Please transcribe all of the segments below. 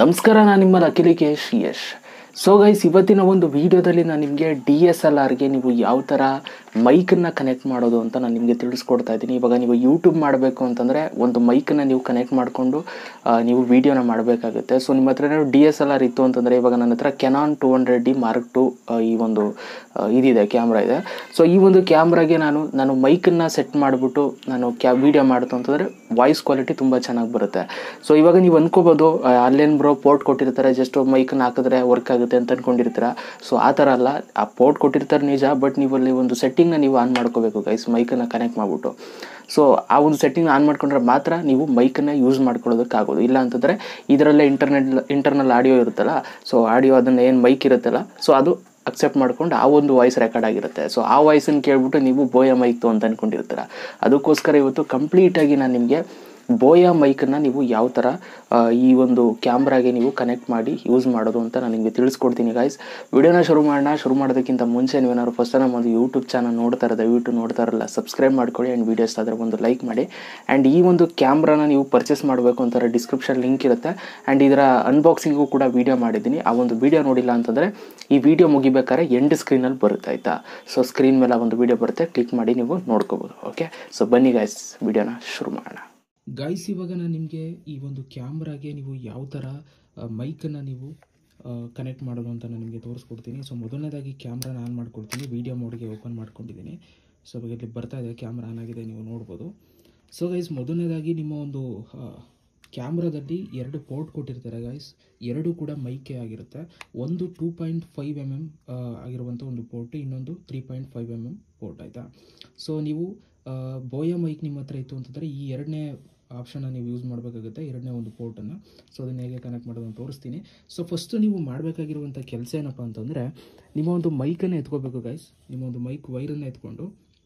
ನಮಸ್ಕಾರ ನಾನು ನಿಮ್ಮ ಲಕಿಲಿಕೇಶ್ ಯಶ್ ಸೊ ಗೈಸ್ ಇವತ್ತಿನ ಒಂದು ವಿಡಿಯೋದಲ್ಲಿ ನಾನು ನಿಮಗೆ ಡಿ ಎಸ್ ಎಲ್ ಆರ್ಗೆ ನೀವು ಯಾವ ಥರ ಮೈಕನ್ನು ಕನೆಕ್ಟ್ ಮಾಡೋದು ಅಂತ ನಾನು ನಿಮಗೆ ತಿಳಿಸ್ಕೊಡ್ತಾ ಇದ್ದೀನಿ ಇವಾಗ ನೀವು ಯೂಟ್ಯೂಬ್ ಮಾಡಬೇಕು ಅಂತಂದರೆ ಒಂದು ಮೈಕನ್ನು ನೀವು ಕನೆಕ್ಟ್ ಮಾಡಿಕೊಂಡು ನೀವು ವೀಡಿಯೋನ ಮಾಡಬೇಕಾಗುತ್ತೆ ಸೊ ನಿಮ್ಮ ಹತ್ರ ಡಿ ಎಸ್ ಎಲ್ ಆರ್ ಇತ್ತು ಅಂತಂದರೆ ಇವಾಗ ನನ್ನ ಹತ್ರ Canon two hundred D mark two ಈ ಒಂದು ಆ, ಇದಿದೆ ಕ್ಯಾಮ್ರಾ ಇದೆ ಸೊ ಈ ಒಂದು ಕ್ಯಾಮ್ರಾಗೆ ನಾನು ನಾನು ಮೈಕನ್ನು ಸೆಟ್ ಮಾಡಿಬಿಟ್ಟು ನಾನು ಕ್ಯಾ ವೀಡಿಯೋ ಮಾಡ್ತು ಅಂತಂದರೆ ವಾಯ್ಸ್ ಕ್ವಾಲಿಟಿ ತುಂಬ ಚೆನ್ನಾಗಿ ಬರುತ್ತೆ ಸೊ ಇವಾಗ ನೀವು ಅಂದ್ಕೋಬೋದು ಆ, ಅಲ್ಲೇನು ಬ್ರೋ ಪೋರ್ಟ್ ಕೊಟ್ಟಿರ್ತಾರೆ ಜಸ್ಟ್ ಮೈಕನ್ನು ಹಾಕಿದ್ರೆ ವರ್ಕ್ ಆಗುತ್ತೆ ಅಂತ ಅಂದ್ಕೊಂಡಿರ್ತೀರ ಸೊ ಆ ಥರ ಅಲ್ಲ ಆ ಪೋರ್ಟ್ ಕೊಟ್ಟಿರ್ತಾರೆ ನಿಜ ಬಟ್ ನೀವು ಅಲ್ಲಿ ಒಂದು ಸೆಟ್ಟಿಂಗ್ನ ನೀವು ಆನ್ ಮಾಡ್ಕೋಬೇಕು ಗೈಸ್ ಮೈಕನ್ನು ಕನೆಕ್ಟ್ ಮಾಡಿಬಿಟ್ಟು ಸೊ ಆ ಒಂದು ಸೆಟ್ಟಿಂಗ್ ಆನ್ ಮಾಡ್ಕೊಂಡ್ರೆ ಮಾತ್ರ ನೀವು ಮೈಕನ್ನು ಯೂಸ್ ಮಾಡ್ಕೊಳ್ಳೋದಕ್ಕಾಗೋದು ಇಲ್ಲ ಅಂತಂದರೆ ಇದರಲ್ಲೇ ಇಂಟರ್ನೆಟ್ ಇಂಟರ್ನಲ್ ಆಡಿಯೋ ಇರುತ್ತಲ್ಲ ಸೊ ಆಡಿಯೋ ಅದನ್ನು ಏನು ಮೈಕ್ ಇರುತ್ತಲ್ಲ ಸೊ ಅದು ಅಕ್ಸೆಪ್ಟ್ ಮಾಡ್ಕೊಂಡು ಆ ಒಂದು ವಾಯ್ಸ್ ರೆಕಾರ್ಡ್ ಆಗಿರುತ್ತೆ ಸೊ ಆ ವಾಯ್ಸನ್ನು ಕೇಳ್ಬಿಟ್ಟು ನೀವು ಬೋಯ ಮೈಕ್ತು ಅಂತ ಅಂದ್ಕೊಂಡಿರ್ತೀರ ಅದಕ್ಕೋಸ್ಕರ ಇವತ್ತು ಕಂಪ್ಲೀಟಾಗಿ ನಾನು ನಿಮಗೆ ಬೋಯ ಮೈಕನ್ನು ನೀವು ಯಾವ ಥರ ಆ, ಈ ಒಂದು ಕ್ಯಾಮ್ರಾಗೆ ನೀವು ಕನೆಕ್ಟ್ ಮಾಡಿ ಯೂಸ್ ಮಾಡೋದು ಅಂತ ನಾನು ನಿಮಗೆ ತಿಳಿಸ್ಕೊಡ್ತೀನಿ ಗಾಯ್ಸ್ ವಿಡಿಯೋನ ಶುರು ಮಾಡೋಣ ಶುರು ಮಾಡೋದಕ್ಕಿಂತ ಮುಂಚೆ ನೀವೇನಾದ್ರು ಫಸ್ಟ್ ನಮ್ಮ ಒಂದು ಯೂಟ್ಯೂಬ್ ಚಾನಲ್ ನೋಡ್ತಾರೆ ದಯವಿಟ್ಟು ನೋಡ್ತಾ ಇರಲ್ಲ ಸಬ್ಸ್ಕ್ರೈಬ್ ಮಾಡ್ಕೊಳ್ಳಿ ಆ್ಯಂಡ್ ವೀಡಿಯೋಸ್ ಆದರೆ ಒಂದು ಲೈಕ್ ಮಾಡಿ ಆ್ಯಂಡ್ ಈ ಒಂದು ಕ್ಯಾಮ್ರಾನ ನೀವು ಪರ್ಚೇಸ್ ಮಾಡಬೇಕು ಅಂತಾರೆ ಡಿಸ್ಕ್ರಿಪ್ಷನ್ ಲಿಂಕ್ ಇರುತ್ತೆ ಆ್ಯಂಡ್ ಇದರ ಅನ್ಬಾಕ್ಸಿಂಗು ಕೂಡ ವೀಡಿಯೋ ಮಾಡಿದ್ದೀನಿ ಆ ಒಂದು ವೀಡಿಯೋ ನೋಡಿಲ್ಲ ಅಂತಂದರೆ ಈ ವಿಡಿಯೋ ಮುಗಿಬೇಕಾದ್ರೆ ಎಂಡ್ ಸ್ಕ್ರೀನಲ್ಲಿ ಬರುತ್ತೆ ಆಯಿತಾ ಸೊ ಸ್ಕ್ರೀನ್ ಮೇಲೆ ಒಂದು ವಿಡಿಯೋ ಬರುತ್ತೆ ಕ್ಲಿಕ್ ಮಾಡಿ ನೀವು ನೋಡ್ಕೋಬೋದು ಓಕೆ ಸೊ ಬನ್ನಿ ಗಾಯ್ಸ್ ವಿಡಿಯೋನ ಶುರು ಮಾಡೋಣ ಗೈಸ್ ಇವಾಗ ನಾನು ನಿಮಗೆ ಈ ಒಂದು ಕ್ಯಾಮ್ರಾಗೆ ನೀವು ಯಾವ ಥರ ಮೈಕನ್ನು ನೀವು ಕನೆಕ್ಟ್ ಮಾಡೋದು ಅಂತ ನಾನು ನಿಮಗೆ ತೋರಿಸ್ಕೊಡ್ತೀನಿ ಸೊ ಮೊದಲನೇದಾಗಿ ಕ್ಯಾಮ್ರಾನ ಆನ್ ಮಾಡ್ಕೊಳ್ತೀನಿ ವೀಡಿಯೋ ಮೋಡ್ಗೆ ಓಪನ್ ಮಾಡ್ಕೊಂಡಿದ್ದೀನಿ ಸೊ ಇವಾಗ ಇಲ್ಲಿ ಬರ್ತಾ ಇದೆ ಕ್ಯಾಮ್ರಾ ಆನ್ ಆಗಿದೆ ನೀವು ನೋಡ್ಬೋದು ಸೊ ಗೈಸ್ ಮೊದಲನೇದಾಗಿ ನಿಮ್ಮ ಒಂದು ಕ್ಯಾಮ್ರಾದಲ್ಲಿ ಎರಡು ಪೋರ್ಟ್ ಕೊಟ್ಟಿರ್ತಾರೆ ಗೈಸ್ ಎರಡು ಕೂಡ ಮೈಕೆ ಆಗಿರುತ್ತೆ ಒಂದು two point five M M ಆಗಿರುವಂಥ ಒಂದು ಪೋರ್ಟ್ ಇನ್ನೊಂದು three point five M M port ಆಯಿತಾ ಸೊ ನೀವು ಬೋಯ ಮೈಕ್ ನಿಮ್ಮ ಹತ್ರ ಇತ್ತು ಅಂತಂದರೆ ಈ ಎರಡನೇ ಆಪ್ಷನ್ನ ನೀವು ಯೂಸ್ ಮಾಡಬೇಕಾಗುತ್ತೆ ಎರಡನೇ ಒಂದು ಪೋರ್ಟನ್ನು ಸೊ ಅದನ್ನು ಹೇಗೆ ಕನೆಕ್ಟ್ ಮಾಡೋದನ್ನು ತೋರಿಸ್ತೀನಿ ಸೊ ಫಸ್ಟು ನೀವು ಮಾಡಬೇಕಾಗಿರುವಂಥ ಕೆಲಸ ಏನಪ್ಪ ಅಂತಂದರೆ ನಿಮ್ಮ ಒಂದು ಮೈಕನ್ನು ಎತ್ಕೋಬೇಕು ಗೈಸ್ ನಿಮ್ಮ ಒಂದು ಮೈಕ್ ವೈರನ್ನು ಎತ್ಕೊಂಡು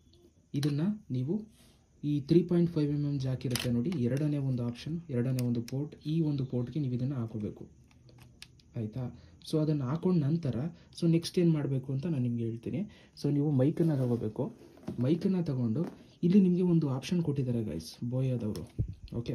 ಇದನ್ನು ನೀವು ಈ three point five M M jack ಇರುತ್ತೆ ನೋಡಿ ಎರಡನೇ ಒಂದು ಆಪ್ಷನ್ ಎರಡನೇ ಒಂದು ಪೋರ್ಟ್ ಈ ಒಂದು ಪೋರ್ಟ್ಗೆ ನೀವು ಇದನ್ನು ಹಾಕೋಬೇಕು ಆಯಿತಾ ಸೊ ಅದನ್ನು ಹಾಕೊಂಡ ನಂತರ ಸೊ ನೆಕ್ಸ್ಟ್ ಏನು ಮಾಡಬೇಕು ಅಂತ ನಾನು ನಿಮ್ಗೆ ಹೇಳ್ತೀನಿ ಸೊ ನೀವು ಮೈಕನ್ನು ತಗೋಬೇಕು ಮೈಕನ್ನು ತಗೊಂಡು ಇಲ್ಲಿ ನಿಮಗೆ ಒಂದು ಆಪ್ಷನ್ ಕೊಟ್ಟಿದ್ದಾರೆ ಗೈಸ್ ಬೋಯೋದವರು ಓಕೆ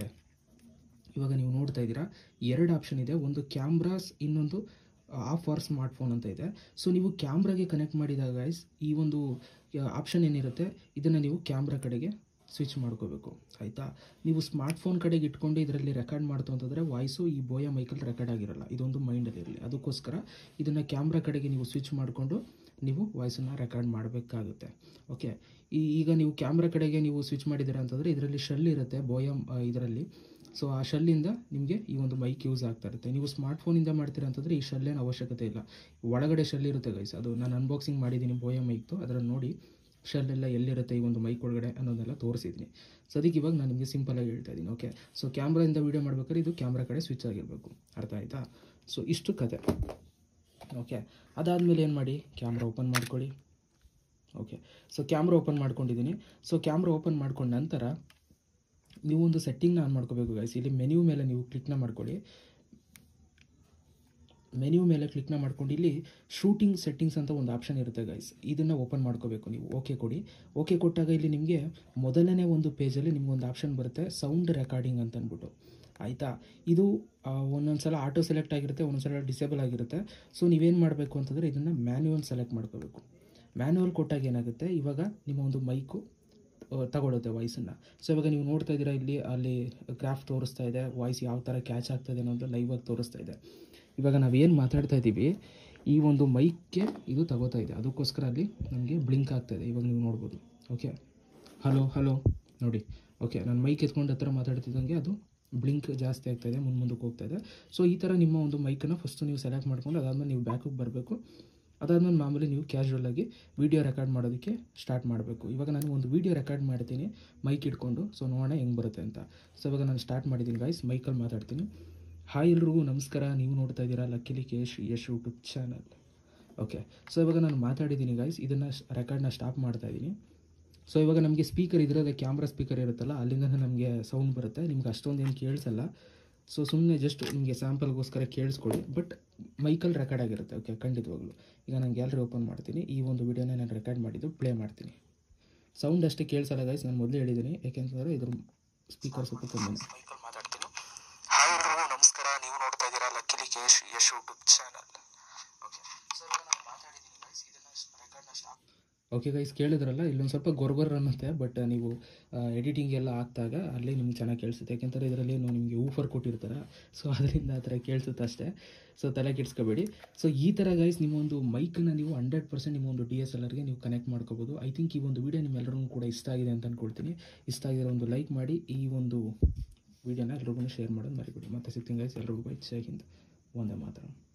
ಇವಾಗ ನೀವು ನೋಡ್ತಾ ಇದ್ದೀರಾ ಎರಡು ಆಪ್ಷನ್ ಇದೆ ಒಂದು ಕ್ಯಾಮ್ರಾಸ್ ಇನ್ನೊಂದು ಆಫ್ ಫಾರ್ ಸ್ಮಾರ್ಟ್ಫೋನ್ ಅಂತ ಇದೆ ಸೊ ನೀವು ಕ್ಯಾಮ್ರಾಗೆ ಕನೆಕ್ಟ್ ಮಾಡಿದಾಗ ಗೈಸ್ ಈ ಒಂದು ಆಪ್ಷನ್ ಏನಿರುತ್ತೆ ಇದನ್ನು ನೀವು ಕ್ಯಾಮ್ರಾ ಕಡೆಗೆ ಸ್ವಿಚ್ ಮಾಡ್ಕೋಬೇಕು ಆಯಿತಾ ನೀವು ಸ್ಮಾರ್ಟ್ಫೋನ್ ಕಡೆಗೆ ಇಟ್ಕೊಂಡು ಇದರಲ್ಲಿ ರೆಕಾರ್ಡ್ ಮಾಡ್ತು ಅಂತಂದರೆ ವಾಯ್ಸು ಈ ಬೋಯ ಮೈಕಲ್ಲಿ ರೆಕಾರ್ಡ್ ಆಗಿರಲ್ಲ ಇದೊಂದು ಮೈಂಡಲ್ಲಿ ಇರಲಿ ಅದಕ್ಕೋಸ್ಕರ ಇದನ್ನು ಕ್ಯಾಮ್ರಾ ಕಡೆಗೆ ನೀವು ಸ್ವಿಚ್ ಮಾಡಿಕೊಂಡು ನೀವು ವಾಯ್ಸನ್ನು ರೆಕಾರ್ಡ್ ಮಾಡಬೇಕಾಗುತ್ತೆ ಓಕೆ ಈ ಈಗ ನೀವು ಕ್ಯಾಮ್ರಾ ಕಡೆಗೆ ನೀವು ಸ್ವಿಚ್ ಮಾಡಿದ್ದೀರಾ ಅಂತಂದರೆ ಇದರಲ್ಲಿ ಶೆಲ್ ಇರುತ್ತೆ ಬೋಯಮ್ ಇದರಲ್ಲಿ ಸೊ ಆ ಶೆಲ್ಲಿಂದ ನಿಮಗೆ ಈ ಒಂದು ಮೈಕ್ ಯೂಸ್ ಆಗ್ತಾ ಇರುತ್ತೆ ನೀವು ಸ್ಮಾರ್ಟ್ಫೋನಿಂದ ಮಾಡ್ತೀರಾ ಅಂತಂದರೆ ಈ ಶೆಲ್ಲೇನು ಅವಶ್ಯಕತೆ ಇಲ್ಲ ಒಳಗಡೆ ಶೆಲ್ ಇರುತ್ತೆ ಗೈಸ್ ಅದು ನಾನು ಅನ್ಬಾಕ್ಸಿಂಗ್ ಮಾಡಿದ್ದೀನಿ ಬೋಯ ಮೈಕ್ದು ಅದನ್ನು ನೋಡಿ ಶೆಲ್ ಎಲ್ಲ ಎಲ್ಲಿರುತ್ತೆ ಈ ಒಂದು ಮೈಕ್ ಒಳಗಡೆ ಅನ್ನೋದೆಲ್ಲ ತೋರಿಸಿದ್ದೀನಿ ಸೊ ಅದಕ್ಕೆ ಇವಾಗ ನಾನು ನಿಮಗೆ ಸಿಂಪಲಾಗಿ ಹೇಳ್ತಾ ಇದ್ದೀನಿ ಓಕೆ ಸೊ ಕ್ಯಾಮ್ರಾದಿಂದ ವೀಡಿಯೋ ಮಾಡ್ಬೇಕಾದ್ರೆ ಇದು ಕ್ಯಾಮ್ರಾ ಕಡೆ ಸ್ವಿಚ್ ಆಗಿರಬೇಕು ಅರ್ಥ ಆಯಿತಾ ಸೊ ಇಷ್ಟು ಕತೆ ಓಕೆ ಅದಾದಮೇಲೆ ಏನು ಮಾಡಿ ಕ್ಯಾಮ್ರಾ ಓಪನ್ ಮಾಡ್ಕೊಳ್ಳಿ ಓಕೆ ಸೊ ಕ್ಯಾಮ್ರಾ ಓಪನ್ ಮಾಡ್ಕೊಂಡಿದ್ದೀನಿ ಸೊ ಕ್ಯಾಮ್ರಾ ಓಪನ್ ಮಾಡ್ಕೊಂಡ ನಂತರ ನೀವು ಒಂದು ಸೆಟ್ಟಿಂಗ್ನ ಆನ್ ಮಾಡ್ಕೋಬೇಕು ಗೈಸ್ ಇಲ್ಲಿ ಮೆನ್ಯೂ ಮೇಲೆ ನೀವು ಕ್ಲಿಕ್ನ ಮಾಡ್ಕೊಳ್ಳಿ ಮೆನ್ಯೂ ಮೇಲೆ ಕ್ಲಿಕ್ನ ಮಾಡ್ಕೊಂಡು ಇಲ್ಲಿ ಶೂಟಿಂಗ್ ಸೆಟ್ಟಿಂಗ್ಸ್ ಅಂತ ಒಂದು ಆಪ್ಷನ್ ಇರುತ್ತೆ ಗೈಸ್ ಇದನ್ನು ಓಪನ್ ಮಾಡ್ಕೋಬೇಕು ನೀವು ಓಕೆ ಕೊಡಿ ಓಕೆ ಕೊಟ್ಟಾಗ ಇಲ್ಲಿ ನಿಮಗೆ ಮೊದಲನೇ ಒಂದು ಪೇಜಲ್ಲಿ ನಿಮ್ಗೊಂದು ಆಪ್ಷನ್ ಬರುತ್ತೆ ಸೌಂಡ್ ರೆಕಾರ್ಡಿಂಗ್ ಅಂತ ಅಂದ್ಬಿಟ್ಟು ಆಯಿತಾ ಇದು ಆ, ಒಂದೊಂದು ಸಲ ಆಟೋ ಸೆಲೆಕ್ಟ್ ಆಗಿರುತ್ತೆ ಒಂದೊಂದು ಸಲ ಡಿಸೇಬಲ್ ಆಗಿರುತ್ತೆ ಸೊ ನೀವೇನು ಮಾಡಬೇಕು ಅಂತಂದರೆ ಇದನ್ನು ಮ್ಯಾನ್ಯುವಲ್ ಸೆಲೆಕ್ಟ್ ಮಾಡ್ಕೋಬೇಕು ಮ್ಯಾನ್ಯುವಲ್ ಕೊಟ್ಟಾಗ ಏನಾಗುತ್ತೆ ಇವಾಗ ನಿಮ್ಮ ಒಂದು ಮೈಕು ತಗೊಳುತ್ತೆ ವಾಯ್ಸನ್ನು ಸೊ ಇವಾಗ ನೀವು ನೋಡ್ತಾ ಇದ್ದೀರಾ ಇಲ್ಲಿ ಅಲ್ಲಿ ಗ್ರಾಫ್ ತೋರಿಸ್ತಾ ಇದೆ ವಾಯ್ಸ್ ಯಾವ ಥರ ಕ್ಯಾಚ್ ಆಗ್ತದೆ ಅನ್ನೋದು ಲೈವಾಗಿ ತೋರಿಸ್ತಾ ಇದೆ ಇವಾಗ ನಾವೇನು ಮಾತಾಡ್ತಾ ಇದ್ದೀವಿ ಈ ಒಂದು ಮೈಕ್ಗೆ ಇದು ತಗೋತಾ ಇದೆ ಅದಕ್ಕೋಸ್ಕರ ಅಲ್ಲಿ ನಮಗೆ ಬ್ಲಿಂಕ್ ಆಗ್ತಾ ಇದೆ ಇವಾಗ ನೀವು ನೋಡ್ಬೋದು ಓಕೆ ಹಲೋ ಹಲೋ ನೋಡಿ ಓಕೆ ನಾನು ಮೈಕ್ ಎತ್ಕೊಂಡು ಹತ್ರ ಮಾತಾಡ್ತಿದ್ದಂಗೆ ಅದು ಬ್ಲಿಂಕ್ ಜಾಸ್ತಿ ಆಗ್ತಾ ಇದೆ ಮುಂದೆ ಮುಂದಕ್ಕೆ ಹೋಗ್ತಾ ಇದೆ ಸೊ ಈ ಥರ ನಿಮ್ಮ ಒಂದು ಮೈಕನ್ನು ಫಸ್ಟು ನೀವು ಸೆಲೆಕ್ಟ್ ಮಾಡ್ಕೊಂಡು ಅದಾದಮೇಲೆ ನೀವು ಬ್ಯಾಕಿಗೆ ಬರಬೇಕು ಅದಾದಮೇಲೆ ಮಾಮೂಲಿ ನೀವು ಕ್ಯಾಶುವಲ್ ಆಗಿ ವೀಡಿಯೋ ರೆಕಾರ್ಡ್ ಮಾಡೋದಕ್ಕೆ ಸ್ಟಾರ್ಟ್ ಮಾಡಬೇಕು ಇವಾಗ ನಾನು ಒಂದು ವೀಡಿಯೋ ರೆಕಾರ್ಡ್ ಮಾಡ್ತೀನಿ ಮೈಕ್ ಇಟ್ಕೊಂಡು ಸೊ ನೋಡೋಣ ಹೆಂಗೆ ಬರುತ್ತೆ ಅಂತ ಸೊ ಇವಾಗ ನಾನು ಸ್ಟಾರ್ಟ್ ಮಾಡಿದ್ದೀನಿ ಗಾಯ್ಸ್ ಮೈಕಲ್ಲಿ ಮಾತಾಡ್ತೀನಿ ಹಾಯ್ ಎಲ್ರಿಗೂ ನಮಸ್ಕಾರ ನೀವು ನೋಡ್ತಾ ಇದ್ದೀರಾ ಲಕ್ಕಿಲಿ ಕೇಶ್ Yash YouTube channel okay so ಇವಾಗ ನಾನು ಮಾತಾಡಿದ್ದೀನಿ ಗಾಯ್ಸ್ ಇದನ್ನು ರೆಕಾರ್ಡ್ನ ಸ್ಟಾಪ್ ಮಾಡ್ತಾ ಇದ್ದೀನಿ ಸೊ ಇವಾಗ ನಮಗೆ ಸ್ಪೀಕರ್ ಇದ್ರದೇ ಕ್ಯಾಮ್ರಾ ಸ್ಪೀಕರ್ ಇರುತ್ತಲ್ಲ ಅಲ್ಲಿಂದನೇ ನಮಗೆ ಸೌಂಡ್ ಬರುತ್ತೆ ನಿಮ್ಗೆ ಅಷ್ಟೊಂದು ಏನು ಕೇಳಿಸಲ್ಲ ಸೊ ಸುಮ್ಮನೆ ಜಸ್ಟ್ ನಿಮಗೆ ಸ್ಯಾಂಪಲ್ಗೋಸ್ಕರ ಕೇಳಿಸ್ಕೊಳ್ಳಿ ಬಟ್ ಮೈಕಲ್ ರೆಕಾರ್ಡ್ ಆಗಿರುತ್ತೆ ಓಕೆ ಖಂಡಿತವಾಗ್ಲೂ ಈಗ ನಾನು ಗ್ಯಾಲರಿ ಓಪನ್ ಮಾಡ್ತೀನಿ ಈ ಒಂದು ವಿಡಿಯೋನ ನಾನು ರೆಕಾರ್ಡ್ ಮಾಡಿದ್ದು ಪ್ಲೇ ಮಾಡ್ತೀನಿ ಸೌಂಡ್ ಅಷ್ಟೇ ಕೇಳಿಸಲ್ಲ ಗೈಸ್ ನಾನು ಮೊದಲೇ ಹೇಳಿದ್ದೀನಿ ಯಾಕೆಂತಂದರೆ ಇದ್ರ ಸ್ಪೀಕರ್ ಸ್ವಲ್ಪ ಕಮ್ಮಿ ಮೈಕಲ್ ಮಾತಾಡ್ತೀನಿ ಹಾಯ್ ಎಲ್ರಿಗೂ ನಮಸ್ಕಾರ ನೀವು ನೋಡ್ತಾ ಇದ್ದೀರಾ ಇದ್ದೀರಾ ಲಕ್ಕಿಲಿ ಕೇಶ್ Yash YouTube channel okay sir ಇವಾಗ ನಾನು ಮಾತಾಡಿದ್ದೀನಿ ಗೈಸ್ ಇದನ್ನ ರೆಕಾರ್ಡ್ನ ಸ್ಟಾಪ್ ಓಕೆ ಗೈಸ್ ಕೇಳಿದ್ರಲ್ಲ ಇಲ್ಲೊಂದು ಸ್ವಲ್ಪ ಗೊರ್ಗೊರ್ ಅನ್ನುತ್ತೆ ಬಟ್ ನೀವು ಎಡಿಟಿಂಗ್ ಎಲ್ಲ ಹಾಕ್ದಾಗ ಅಲ್ಲಿ ನಿಮ್ಗೆ ಚೆನ್ನಾಗಿ ಕೇಳಿಸುತ್ತೆ ಯಾಕೆಂದರೆ ಇದರಲ್ಲಿ ನಿಮಗೆ ಊಫರ್ ಕೊಟ್ಟಿರ್ತಾರೆ ಸೊ ಅದರಿಂದ ಆ ಥರ ಕೇಳಿಸುತ್ತೆ ಅಷ್ಟೇ ಸೊ ತಲೆ ಕೆಡಿಸ್ಕೋಬೇಡಿ ಸೊ ಈ ಥರ ಗೈಸ್ ನಿಮ್ಮ ಒಂದು ಮೈಕನ್ನು ನೀವು ಹಂಡ್ರೆಡ್ ಪರ್ಸೆಂಟ್ ನಿಮ್ಮ ಒಂದು ಡಿ ಎಸ್ ಎಲ್ ಆರ್ಗೆ ನೀವು ಕನೆಕ್ಟ್ ಮಾಡ್ಕೋಬೋದು ಐ ಥಿಂಕ್ ಈ ಒಂದು ವಿಡಿಯೋ ನಿಮ್ಮೆಲ್ಲರಿಗೂ ಕೂಡ ಇಷ್ಟ ಆಗಿದೆ ಅಂತ ಅಂದ್ಕೊಳ್ತೀನಿ ಇಷ್ಟ ಆಗಿರೋ ಒಂದು ಲೈಕ್ ಮಾಡಿ ಈ ಒಂದು ವಿಡಿಯೋನ ಎಲ್ರಿಗೂ ಶೇರ್ ಮಾಡೋದು ಮರಿಬೇಡಿ ಮತ್ತೆ ಸಿಗ್ತೀನಿ ಗೈಸ್ ಎಲ್ರಿಗೂ ಬೈ ಜೈ ಹಿಂದ್ ಒಂದೇ ಮಾತ್ರ